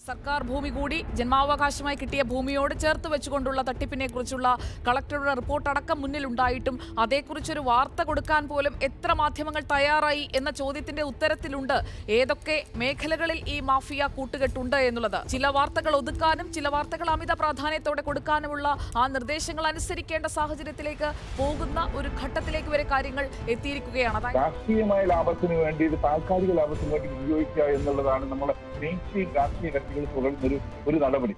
സർക്കാർ ഭൂമി കൂടി ജന്മാവകാശമായി കിട്ടിയ ഭൂമിയോട് ചേർത്ത് വെച്ചുകൊണ്ടുള്ള തട്ടിപ്പിനെ കുറിച്ചുള്ള കളക്ടറുടെ റിപ്പോർട്ട് അടക്കം മുന്നിലുണ്ടായിട്ടും അതേക്കുറിച്ചൊരു വാർത്ത കൊടുക്കാൻ പോലും എത്ര മാധ്യമങ്ങൾ തയ്യാറായി എന്ന ചോദ്യത്തിന്റെ ഉത്തരത്തിലുണ്ട് ഏതൊക്കെ മേഖലകളിൽ ഈ മാഫിയ കൂട്ടുകെട്ടുണ്ട് എന്നുള്ളത് ചില വാർത്തകൾ ഒതുക്കാനും ചില വാർത്തകൾ അമിത പ്രാധാന്യത്തോടെ കൊടുക്കാനുമുള്ള ആ നിർദ്ദേശങ്ങൾ അനുസരിക്കേണ്ട സാഹചര്യത്തിലേക്ക് പോകുന്ന ഒരു ഘട്ടത്തിലേക്ക് വരെ കാര്യങ്ങൾ എത്തിയിരിക്കുകയാണ് അതായത് രാഷ്ട്രീയമായ ലാഭത്തിന് വേണ്ടി ഇത് താൽക്കാലിക ലാഭത്തിന് വേണ്ടി ഉപയോഗിക്കുക എന്നുള്ളതാണ് നമ്മുടെ മെയിൻ സ്ട്രീം രാഷ്ട്രീയ കക്ഷികൾ തുടർന്നൊരു ഒരു നടപടി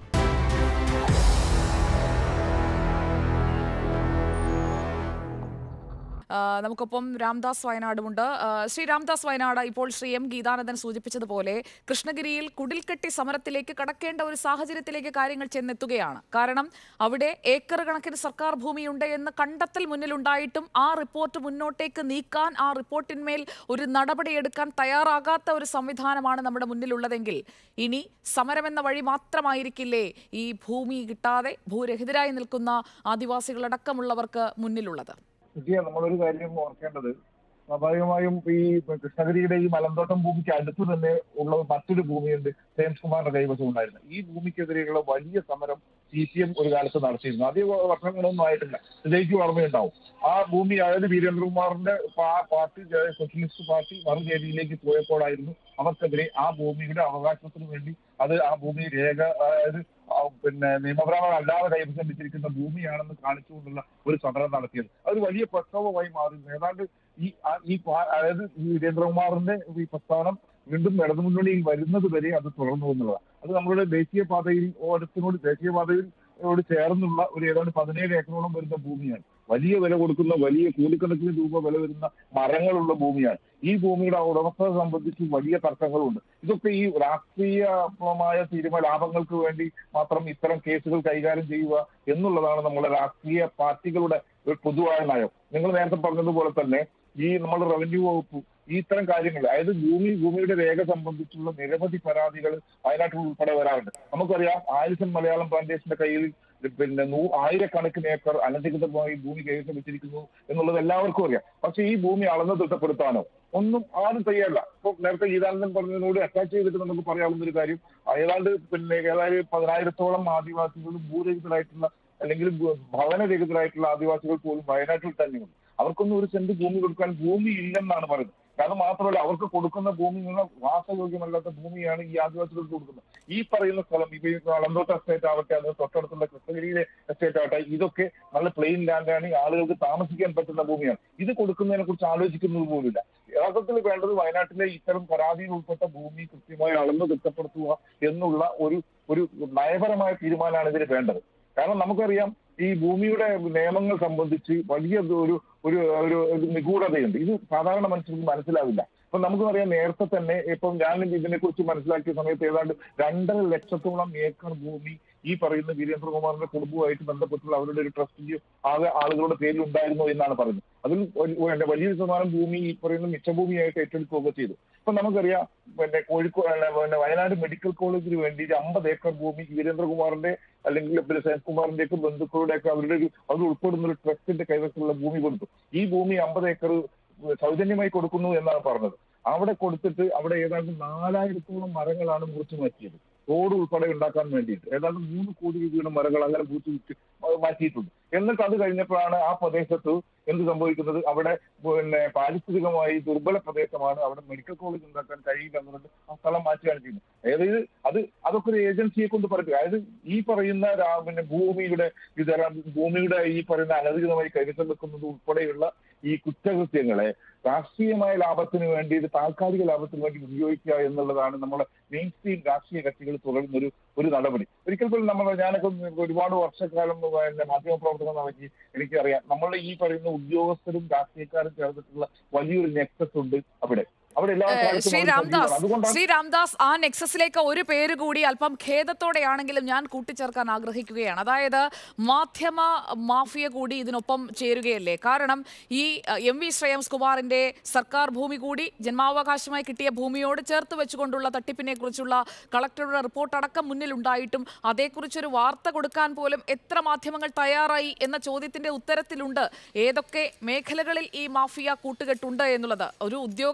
ആ, നമുക്കൊപ്പം രാംദാസ് വയനാടുമുണ്ട് ആ, ശ്രീ രാംദാസ് വയനാട് ഇപ്പോൾ ശ്രീ എം ഗീതാനന്ദൻ സൂചിപ്പിച്ചതുപോലെ കൃഷ്ണഗിരിയിൽ കുടിൽക്കെട്ടി സമരത്തിലേക്ക് കടക്കേണ്ട ഒരു സാഹചര്യത്തിലേക്ക് കാര്യങ്ങൾ ചെന്നെത്തുകയാണ് കാരണം അവിടെ ഏക്കർ കണക്കിന് സർക്കാർ ഭൂമിയുണ്ട് എന്ന് കണ്ടെത്തൽ മുന്നിലുണ്ടായിട്ടും ആ റിപ്പോർട്ട് മുന്നോട്ടേക്ക് നീക്കാൻ ആ റിപ്പോർട്ടിന്മേൽ ഒരു നടപടിയെടുക്കാൻ തയ്യാറാകാത്ത ഒരു സംവിധാനമാണ് നമ്മുടെ മുന്നിലുള്ളതെങ്കിൽ ഇനി സമരമെന്ന വഴി മാത്രമായിരിക്കില്ലേ ഈ ഭൂമി കിട്ടാതെ ഭൂരഹിതരായി നിൽക്കുന്ന ആദിവാസികളടക്കമുള്ളവർക്ക് മുന്നിലുള്ളത് വിജയ നമ്മളൊരു കാര്യം ഓർക്കേണ്ടത് സ്വാഭാവികമായും ഈ കൃഷ്ണഗിരിയുടെ ഈ മലന്തോട്ടം ഭൂമിക്ക് അടുത്ത് തന്നെ ഉള്ള മറ്റൊരു ഭൂമിയുണ്ട് ജെയിംസ് കുമാറിന്റെ കൈവശം ഉണ്ടായിരുന്നു ഈ ഭൂമിക്കെതിരെയുള്ള വലിയ സമരം സി പി എം ഒരു കാലത്ത് നടത്തിയിരുന്നു അധിക വർഷങ്ങളൊന്നും ആയിട്ടില്ല ഇതിലേക്ക് ഓർമ്മയുണ്ടാവും ആ ഭൂമി അതായത് വീരേന്ദ്രകുമാറിന്റെ പാ- പാർട്ടി ജ- സോഷ്യലിസ്റ്റ് പാർട്ടി മറുചേരിയിലേക്ക് പോയപ്പോഴായിരുന്നു അവർക്കെതിരെ ആ ഭൂമിയുടെ അവകാശത്തിന് വേണ്ടി അത് ആ ഭൂമി രേഖ അതായത് ആ പിന്നെ നിയമപരമായി അല്ലാതെ കൈവശം വെച്ചിരിക്കുന്ന ഭൂമിയാണെന്ന് കാണിച്ചുകൊണ്ടുള്ള ഒരു സമരം നടത്തിയത് അത് വലിയ പ്രക്ഷോഭമായി മാറി ഏതാണ്ട് ഈ ആ- ഈ പാ- അതായത് ഈ വീരേന്ദ്രകുമാറിന്റെ ഈ പ്രസ്ഥാനം വീണ്ടും ഇടതുമുന്നണിയിൽ വരുന്നത് വരെ അത് തുടർന്നു എന്നുള്ളതാണ് അത് നമ്മളുടെ ദേശീയപാതയിൽ ഓരത്തിനോട് ദേശീയപാതയിൽ ോട് ചേർന്നുള്ള ഒരു ഏതാണ്ട് പതിനേഴ് ഏക്കറോളം വരുന്ന ഭൂമിയാണ് വലിയ വില കൊടുക്കുന്ന വലിയ കൂലിക്കണക്കിന് രൂപ വില വരുന്ന മരങ്ങളുള്ള ഭൂമിയാണ് ഈ ഭൂമിയുടെ ഉടമസ്ഥത സംബന്ധിച്ച് വലിയ തർക്കങ്ങളുണ്ട് ഇതൊക്കെ ഈ രാഷ്ട്രീയമായ തീരുമാന ലാഭങ്ങൾക്ക് വേണ്ടി മാത്രം ഇത്തരം കേസുകൾ കൈകാര്യം ചെയ്യുക എന്നുള്ളതാണ് നമ്മുടെ രാഷ്ട്രീയ പാർട്ടികളുടെ ഒരു പൊതുവായ നയം നിങ്ങൾ നേരത്തെ പറഞ്ഞതുപോലെ തന്നെ ഈ നമ്മുടെ റവന്യൂ വകുപ്പ് ഈ ഇത്തരം കാര്യങ്ങൾ അതായത് ഭൂമി ഭൂമിയുടെ രേഖ സംബന്ധിച്ചുള്ള നിരവധി പരാതികൾ വയനാട്ടിൽ ഉൾപ്പെടെ വരാറുണ്ട് നമുക്കറിയാം ആയിരത്തൻ മലയാളം പ്ലാന്റേഷന്റെ കയ്യിൽ പിന്നെ നൂ ആയിരക്കണക്കിന് ഏക്കർ അനധികൃതമായി ഭൂമി കൈവശം വെച്ചിരിക്കുന്നു എന്നുള്ളത് എല്ലാവർക്കും അറിയാം പക്ഷേ ഈ ഭൂമി അളന്ന് തിട്ടപ്പെടുത്താനോ ഒന്നും ആരും തയ്യാറില്ല ഇപ്പൊ നേരത്തെ ഗീതാനന്ദൻ പറഞ്ഞതിനോട് അറ്റാച്ച് ചെയ്തിട്ട് നമുക്ക് പറയാവുന്ന ഒരു കാര്യം ഏതാണ്ട് പിന്നെ ഏതായാലും പതിനായിരത്തോളം ആദിവാസികളും ഭൂരഹിതരായിട്ടുള്ള അല്ലെങ്കിൽ ഭൂ- ഭവനരഹിതരായിട്ടുള്ള ആദിവാസികൾ പോലും വയനാട്ടിൽ തന്നെയുണ്ട് അവർക്കൊന്നും ഒരു സെന്റ് ഭൂമി കൊടുക്കാൻ ഭൂമി ഇല്ലെന്നാണ് പറയുന്നത് അത് മാത്രമല്ല അവർക്ക് കൊടുക്കുന്ന ഭൂമി നിങ്ങൾ വാസയോഗ്യമല്ലാത്ത ഭൂമിയാണ് ഈ ആദിവാസികൾക്ക് കൊടുക്കുന്നത് ഈ പറയുന്ന സ്ഥലം ഇപ്പൊ ഈ വളന്തോട്ട എസ്റ്റേറ്റ് ആവട്ടെ അത് തൊട്ടടുത്തുള്ള കൃഷ്ണഗിരിയിലെ എസ്റ്റേറ്റ് ആവട്ടെ ഇതൊക്കെ നല്ല പ്ലെയിൻ ലാൻഡാണ് ഈ ആളുകൾക്ക് താമസിക്കാൻ പറ്റുന്ന ഭൂമിയാണ് ഇത് കൊടുക്കുന്നതിനെ കുറിച്ച് ആലോചിക്കുന്നത് പോലുമില്ല യഥാർത്ഥത്തിൽ വേണ്ടത് വയനാട്ടിലെ ഇത്തരം പരാതിയിൽ ഉൾപ്പെട്ട ഭൂമി കൃത്യമായി അളന്ന് തിട്ടപ്പെടുത്തുക എന്നുള്ള ഒരു ഒരു നയപരമായ തീരുമാനമാണ് ഇതിന് വേണ്ടത് കാരണം നമുക്കറിയാം ഈ ഭൂമിയുടെ നിയമങ്ങൾ സംബന്ധിച്ച് വലിയ ഒരു ഒരു ഒരു ഒരു നിഗൂഢതയുണ്ട് ഇത് സാധാരണ മനുഷ്യർക്ക് മനസ്സിലാവില്ല ഇപ്പൊ നമുക്കറിയാം നേരത്തെ തന്നെ ഇപ്പം ഞാൻ ഇതിനെ കുറിച്ച് മനസ്സിലാക്കിയ സമയത്ത് ഏതാണ്ട് രണ്ടര ലക്ഷത്തോളം ഏക്കർ ഭൂമി ഈ പറയുന്ന വീരേന്ദ്രകുമാറിന്റെ കുടുംബവുമായിട്ട് ബന്ധപ്പെട്ടുള്ള അവരുടെ ഒരു ട്രസ്റ്റിന്റെ ആകെ ആളുകളുടെ പേരിൽ ഉണ്ടായിരുന്നു എന്നാണ് പറയുന്നത് അതിൽ ഒരു- ഒരു വലിയൊരു ശതമാനം ഭൂമി ഈ പറയുന്ന മിച്ചഭൂമിയായിട്ട് ഏറ്റെടുക്കുകയൊക്കെ ചെയ്തു ഇപ്പൊ നമുക്കറിയാം പിന്നെ കോഴിക്കോട് അല്ല, പിന്നെ വയനാട് മെഡിക്കൽ കോളേജിന് വേണ്ടി അമ്പത് ഏക്കർ ഭൂമി വീരേന്ദ്രകുമാറിന്റെ അല്ലെങ്കിൽ പിന്നെ സെൻകുമാറിന്റെ ഒക്കെ ബന്ധുക്കളുടെ ഒക്കെ അവരുടെ ഒരു അത് ഉൾപ്പെടുന്ന ഒരു ട്രസ്റ്റിന്റെ കൈവശമുള്ള ഭൂമി കൊടുത്തു ഈ ഭൂമി അമ്പത് ഏക്കർ സൗജന്യമായി കൊടുക്കുന്നു എന്നാണ് പറഞ്ഞത് അവിടെ കൊടുത്തിട്ട് അവിടെ ഏതാണ്ട് നാലായിരത്തോളം മരങ്ങളാണ് മുറിച്ചു മാറ്റിയത് റോഡ് ഉൾപ്പെടെ ഉണ്ടാക്കാൻ വേണ്ടിയിട്ട് ഏതാണ്ട് മൂന്ന് കോടി രൂപയുടെ മരങ്ങൾ അങ്ങനെ മുറിച്ച് വിറ്റ് മാറ്റിയിട്ടുണ്ട് എന്നിട്ട് അത് കഴിഞ്ഞപ്പോഴാണ് ആ പ്രദേശത്ത് എന്ത് സംഭവിക്കുന്നത് അവിടെ പിന്നെ പാരിസ്ഥിതികമായി ദുർബല പ്രദേശമാണ് അവിടെ മെഡിക്കൽ കോളേജ് ഉണ്ടാക്കാൻ കഴിയില്ല എന്നുള്ളത് ആ സ്ഥലം മാറ്റുകയാണ് ചെയ്യുന്നത് അതായത് അത് അതൊക്കെ ഒരു ഏജൻസിയെ കൊണ്ട് പറയുക അതായത് ഈ പറയുന്ന രാ- പിന്നെ ഭൂമിയുടെ ഇതര ഭൂമിയുടെ ഈ പറയുന്ന അനധികൃതമായി കൈവശം വെക്കുന്നത് ഉൾപ്പെടെയുള്ള ഈ കുറ്റകൃത്യങ്ങളെ രാഷ്ട്രീയമായ ലാഭത്തിന് വേണ്ടി ഇത് താൽക്കാലിക ലാഭത്തിന് വേണ്ടി ഉപയോഗിക്കുക എന്നുള്ളതാണ് നമ്മുടെ മെയിൻ സ്ട്രീം രാഷ്ട്രീയ കക്ഷികൾ തുടരുന്നൊരു ഒരു നടപടി ഒരിക്കൽ പോലും നമ്മൾ ഞാനൊക്കെ ഒരുപാട് വർഷക്കാലം പിന്നെ മാധ്യമപ്രവർത്തനം നടത്തി എനിക്കറിയാം നമ്മളുടെ ഈ പറയുന്ന ഉദ്യോഗസ്ഥരും രാഷ്ട്രീയക്കാരും ചേർന്നിട്ടുള്ള വലിയൊരു നെക്സസ് ഉണ്ട് അവിടെ അവിടെ എല്ലാ ഏഹ് കാലത്തും ശ്രീ അവർ രാംദാസ് സജീവമാണ്. അതുകൊണ്ടാണ് ശ്രീ രാംദാസ് ആ നെക്സസിലേക്ക് ഒരു പേര് കൂടി അല്പം ഖേദത്തോടെയാണെങ്കിലും ഞാൻ കൂട്ടിച്ചേർക്കാൻ ആഗ്രഹിക്കുകയാണ് അതായത് മാധ്യമ മാഫിയ കൂടി ഇതിനൊപ്പം ചേരുകയല്ലേ കാരണം ഈ അഹ്, എം വി ശ്രേയംസ് കുമാറിന്റെ സർക്കാർ ഭൂമി കൂടി ജന്മാവകാശമായി കിട്ടിയ ഭൂമിയോട് ചേർത്ത് വെച്ചുകൊണ്ടുള്ള തട്ടിപ്പിനെ കുറിച്ചുള്ള കളക്ടറുടെ റിപ്പോർട്ട് അടക്കം മുന്നിലുണ്ടായിട്ടും അതേക്കുറിച്ചൊരു വാർത്ത കൊടുക്കാൻ പോലും എത്ര മാധ്യമങ്ങൾ തയ്യാറായി എന്ന ചോദ്യത്തിന്റെ ഉത്തരത്തിലുണ്ട് ഏതൊക്കെ മേഖലകളിൽ ഈ മാഫിയ കൂട്ടുകെട്ടുണ്ട് എന്നുള്ളത് ഒരു ഉദ്യോഗസ്ഥ തല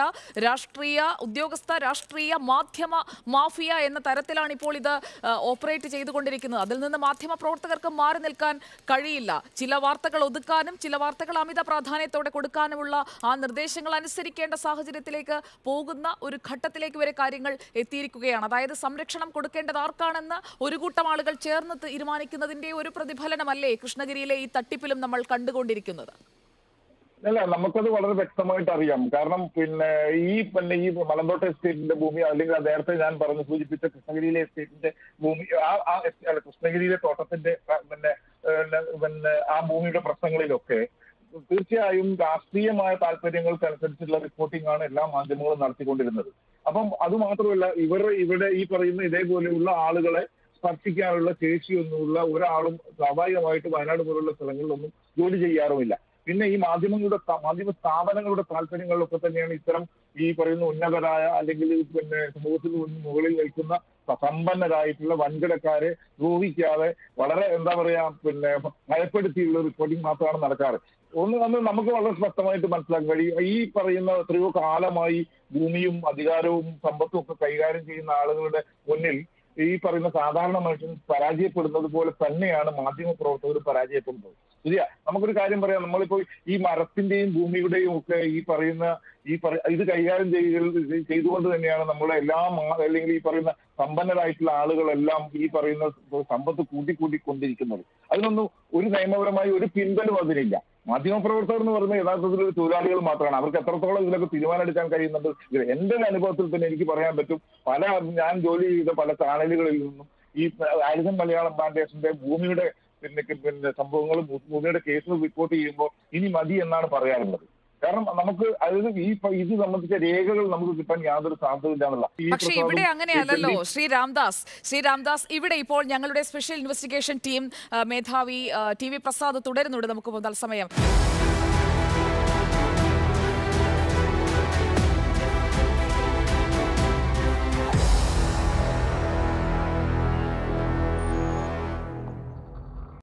രാഷ്ട്രീയ ഉദ്യോഗസ്ഥ രാഷ്ട്രീയ മാധ്യമ മാഫിയ എന്ന തരത്തിലാണ് ഇപ്പോൾ ഇത് ആ, ഓപ്പറേറ്റ് ചെയ്തുകൊണ്ടിരിക്കുന്നത് അതിൽ നിന്ന് മാധ്യമ പ്രവർത്തകർക്ക് മാറി നിൽക്കാൻ കഴിയില്ല ചില വാർത്തകൾ ഒതുക്കാനും ചില വാർത്തകൾ അമിത പ്രാധാന്യത്തോടെ കൊടുക്കാനുമുള്ള ആ നിർദ്ദേശങ്ങൾ അനുസരിക്കേണ്ട സാഹചര്യത്തിലേക്ക് പോകുന്ന ഒരു ഘട്ടത്തിലേക്ക് വരെ കാര്യങ്ങൾ എത്തിയിരിക്കുകയാണ് അതായത് സംരക്ഷണം കൊടുക്കേണ്ടത് ആർക്കാണെന്ന് ഒരു കൂട്ടം ആളുകൾ ചേർന്ന് തീരുമാനിക്കുന്നതിന്റെ ഒരു പ്രതിഫലനമല്ലേ കൃഷ്ണഗിരിയിലെ ഈ തട്ടിപ്പിലും നമ്മൾ കണ്ടുകൊണ്ടിരിക്കുന്നത് അല്ല നമുക്കത് വളരെ വ്യക്തമായിട്ട് അറിയാം കാരണം പിന്നെ ഈ പിന്നെ ഈ മലന്തോട്ട എസ്റ്റേറ്റിന്റെ ഭൂമി അല്ലെങ്കിൽ ആ നേരത്തെ ഞാൻ പറഞ്ഞു സൂചിപ്പിച്ച കൃഷ്ണഗിരിയിലെ എസ്റ്റേറ്റിന്റെ ഭൂമി ആ ആ എസ്- അല്ല, കൃഷ്ണഗിരിയിലെ തോട്ടത്തിന്റെ ആ, പിന്നെ ഏഹ്, പിന്നെ ആ ഭൂമിയുടെ പ്രശ്നങ്ങളിലൊക്കെ തീർച്ചയായും രാഷ്ട്രീയമായ താല്പര്യങ്ങൾക്കനുസരിച്ചുള്ള റിപ്പോർട്ടിംഗ് ആണ് എല്ലാ മാധ്യമങ്ങളും നടത്തിക്കൊണ്ടിരുന്നത് അപ്പം അത് മാത്രമല്ല ഇവർ ഇവിടെ ഈ പറയുന്ന ഇതേപോലെയുള്ള ആളുകളെ സ്പർശിക്കാനുള്ള ശേഷിയൊന്നുമുള്ള ഒരാളും സ്വാഭാവികമായിട്ട് വയനാട് പോലുള്ള സ്ഥലങ്ങളിലൊന്നും ജോലി ചെയ്യാറുമില്ല പിന്നെ ഈ മാധ്യമങ്ങളുടെ സ്ഥാ- മാധ്യമ സ്ഥാപനങ്ങളുടെ താല്പര്യങ്ങളിലൊക്കെ തന്നെയാണ് ഇത്തരം ഈ പറയുന്ന ഉന്നതരായ അല്ലെങ്കിൽ പിന്നെ സമൂഹത്തിൽ മുൻ- മുകളിൽ നിൽക്കുന്ന സമ്പന്നരായിട്ടുള്ള വൻകിടക്കാരെ ദ്രോഹിക്കാതെ വളരെ എന്താ പറയാ പിന്നെ ഭയപ്പെടുത്തിയുള്ള റിപ്പോർട്ടിംഗ് മാത്രമാണ് നടക്കാറ് ഒന്ന് അന്ന് നമുക്ക് വളരെ സ്പഷ്ടമായിട്ട് മനസ്സിലാക്കാൻ കഴിയും ഈ പറയുന്ന എത്രയോ കാലമായി ഭൂമിയും അധികാരവും സമ്പത്തും ഒക്കെ കൈകാര്യം ചെയ്യുന്ന ആളുകളുടെ മുന്നിൽ ഈ പറയുന്ന സാധാരണ മനുഷ്യൻ പരാജയപ്പെടുന്നത് പോലെ തന്നെയാണ് മാധ്യമ പ്രവർത്തകർ പരാജയപ്പെടുന്നത് ശരിയാ നമുക്കൊരു കാര്യം പറയാം നമ്മളിപ്പോ ഈ മരത്തിന്റെയും ഭൂമിയുടെയും ഒക്കെ ഈ പറയുന്ന ഈ പറ- ഇത് കൈകാര്യം ചെയ്യുക ചെയ്തുകൊണ്ട് തന്നെയാണ് നമ്മളെ എല്ലാ മാ- അല്ലെങ്കിൽ ഈ പറയുന്ന സമ്പന്നരായിട്ടുള്ള ആളുകളെല്ലാം ഈ പറയുന്ന സമ്പത്ത് കൂട്ടിക്കൂട്ടിക്കൊണ്ടിരിക്കുന്നത് അതിനൊന്നും ഒരു നിയമപരമായി ഒരു പിൻബലം അതിനില്ല മാധ്യമപ്രവർത്തകർ എന്ന് പറയുന്നത് യഥാർത്ഥത്തിൽ ഒരു തൊഴിലാളികൾ മാത്രമാണ് അവർക്ക് എത്രത്തോളം ഇതിലൊക്കെ തീരുമാനമെടുക്കാൻ കഴിയുന്നുണ്ട് ഇത് എന്റെ ഒരു അനുഭവത്തിൽ തന്നെ എനിക്ക് പറയാൻ പറ്റും പല ഞാൻ ജോലി ചെയ്ത പല ചാനലുകളിൽ നിന്നും ഈ ആരിസൺ മലയാളം പ്ലാന്റേഷന്റെ ഭൂമിയുടെ പിന്നെ പിന്നെ സംഭവങ്ങളും ഭൂമിയുടെ കേസുകൾ റിപ്പോർട്ട് ചെയ്യുമ്പോൾ ഇനി മതി എന്നാണ് പറയാറുള്ളത് കാരണം നമുക്ക് അതായത് ഈ പ- ഇത് സംബന്ധിച്ച രേഖകൾ നമുക്ക് കിട്ടാൻ യാതൊരു സാധ്യതയില്ല എന്നുള്ള ഈ പക്ഷേ ഇവിടെ പ്രസാദും അങ്ങനെയല്ലല്ലോ ഈ ശ്രീ രാംദാസ് ശ്രീ രാംദാസ് ഇവിടെ ഇപ്പോൾ ഞങ്ങളുടെ സ്പെഷ്യൽ ഇൻവെസ്റ്റിഗേഷൻ ടീം ആ, മേധാവി ആ, ടി വി പ്രസാദ് തുടരുന്നുണ്ട് നമുക്ക് തത്സമയം